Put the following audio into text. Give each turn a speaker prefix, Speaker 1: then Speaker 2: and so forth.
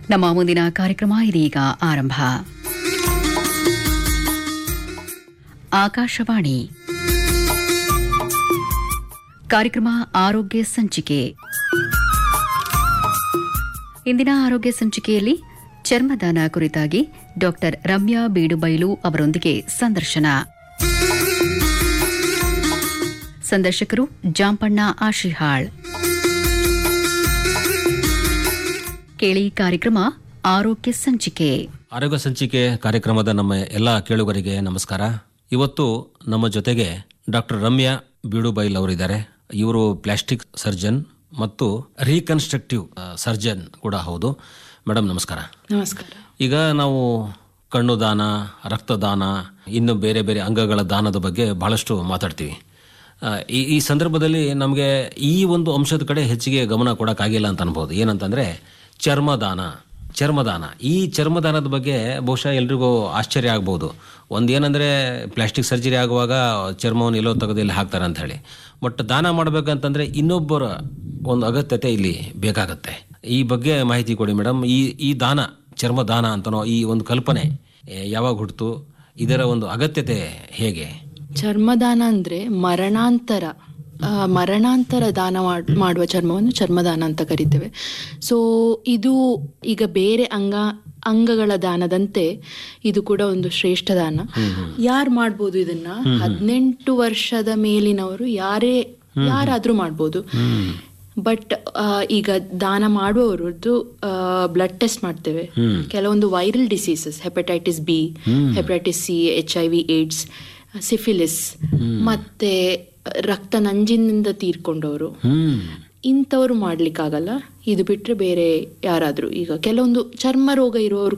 Speaker 1: ನಮ್ಮ ಮುಂದಿನ ಕಾರ್ಯಕ್ರಮ ಇದೀಗ ಆರಂಭ ಆಕಾಶವಾಣಿ ಕಾರ್ಯಕ್ರಮ ಆರೋಗ್ಯ ಸಂಚಿಕೆ ಇಂದಿನ ಆರೋಗ್ಯ ಸಂಚಿಕೆಯಲ್ಲಿ ಚರ್ಮದಾನ ಕುರಿತಾಗಿ ಡಾಕ್ಟರ್ ರಮ್ಯಾ ಬೀಡುಬೈಲು ಅವರೊಂದಿಗೆ ಸಂದರ್ಶನ ಸಂದರ್ಶಕರು ಜಾಂಪಣ್ಣ ಆಶಿಹಾಳ್ ಕೇಳಿ ಕಾರ್ಯಕ್ರಮ ಆರೋಗ್ಯ ಸಂಚಿಕೆ
Speaker 2: ಆರೋಗ್ಯ ಸಂಚಿಕೆ ಕಾರ್ಯಕ್ರಮದ ನಮ್ಮ ಎಲ್ಲ ಕೇಳುಗರಿಗೆ ನಮಸ್ಕಾರ ಇವತ್ತು ನಮ್ಮ ಜೊತೆಗೆ ಡಾಕ್ಟರ್ ರಮ್ಯಾ ಬೀಡುಬೈಲ್ ಅವರಿದ್ದಾರೆ ಇವರು ಪ್ಲಾಸ್ಟಿಕ್ ಸರ್ಜನ್ ಮತ್ತು ರೀಕನ್ಸ್ಟ್ರಕ್ಟಿವ್ ಸರ್ಜನ್ ಕೂಡ ಹೌದು ಮೇಡಮ್ ನಮಸ್ಕಾರ
Speaker 3: ನಮಸ್ಕಾರ
Speaker 2: ಈಗ ನಾವು ಕಣ್ಣು ದಾನ ರಕ್ತದಾನ ಇನ್ನು ಬೇರೆ ಬೇರೆ ಅಂಗಗಳ ದಾನದ ಬಗ್ಗೆ ಬಹಳಷ್ಟು ಮಾತಾಡ್ತೀವಿ ಆ, ಈ ಈ ಸಂದರ್ಭದಲ್ಲಿ ನಮಗೆ ಈ ಒಂದು ಅಂಶದ ಕಡೆ ಹೆಚ್ಚಿಗೆ ಗಮನ ಕೊಡೋಕ್ಕಾಗಿಲ್ಲ ಅಂತ ಅನ್ಬೋದು ಏನಂತಂದರೆ ಚರ್ಮದಾನ ಚರ್ಮದಾನ ಈ ಚರ್ಮದಾನದ ಬಗ್ಗೆ ಬಹುಶಃ ಎಲ್ರಿಗೂ ಆಶ್ಚರ್ಯ ಆಗ್ಬೋದು ಒಂದು ಏನಂದರೆ ಪ್ಲಾಸ್ಟಿಕ್ ಸರ್ಜರಿ ಆಗುವಾಗ ಚರ್ಮವನ್ನು ಎಲ್ಲೋ ತೆಗೆದು ಇಲ್ಲಿ ಹಾಕ್ತಾರೆ ಅಂತ ಹೇಳಿ ಬಟ್ ದಾನ ಮಾಡಬೇಕಂತಂದರೆ ಇನ್ನೊಬ್ಬರ ಒಂದು ಅಗತ್ಯತೆ ಇಲ್ಲಿ ಬೇಕಾಗತ್ತೆ ಈ ಬಗ್ಗೆ ಮಾಹಿತಿ ಕೊಡಿ ಮೇಡಮ್ ಈ ಈ ದಾನ ಚರ್ಮದಾನ ಅಂತನೋ ಈ ಒಂದು ಕಲ್ಪನೆ ಏ, ಯಾವಾಗ ಹುಟ್ಟಿತು ಇದರ ಒಂದು ಅಗತ್ಯತೆ ಹೇಗೆ
Speaker 3: ಚರ್ಮದಾನ ಅಂದ್ರೆ ಮರಣಾಂತರ ಆ, ಮರಣಾಂತರ ದಾನ ಮಾಡ್- ಮಾಡುವ ಚರ್ಮವನ್ನು ಚರ್ಮದಾನ ಅಂತ ಕರಿತೇವೆ ಸೊ ಇದು ಈಗ ಬೇರೆ ಅಂಗ ಅಂಗಗಳ ದಾನದಂತೆ ಇದು ಕೂಡ ಒಂದು ಶ್ರೇಷ್ಠ ದಾನ ಯಾರು ಮಾಡ್ಬೋದು ಇದನ್ನ ಹದಿನೆಂಟು ವರ್ಷದ ಮೇಲಿನವರು ಯಾರೇ ಯಾರಾದ್ರೂ ಮಾಡ್ಬೋದು ಬಟ್ ಈಗ ದಾನ ಮಾಡುವವರದ್ದು ಬ್ಲಡ್ ಟೆಸ್ಟ್ ಮಾಡ್ತೇವೆ ಕೆಲವೊಂದು viral diseases hepatitis B hepatitis C H I V AIDS syphilis ಮತ್ತೆ ರಕ್ತ ನಂಜಿನಿಂದ ತೀರ್ಕೊಂಡವರು
Speaker 2: ಹ್ಮ್
Speaker 3: ಇಂಥವ್ರು ಮಾಡ್ಲಿಕ್ಕಾಗಲ್ಲ ಇದು ಬಿಟ್ರೆ ಬೇರೆ ಯಾರಾದ್ರೂ ಈಗ ಕೆಲವೊಂದು ಚರ್ಮ ರೋಗ ಇರುವವರು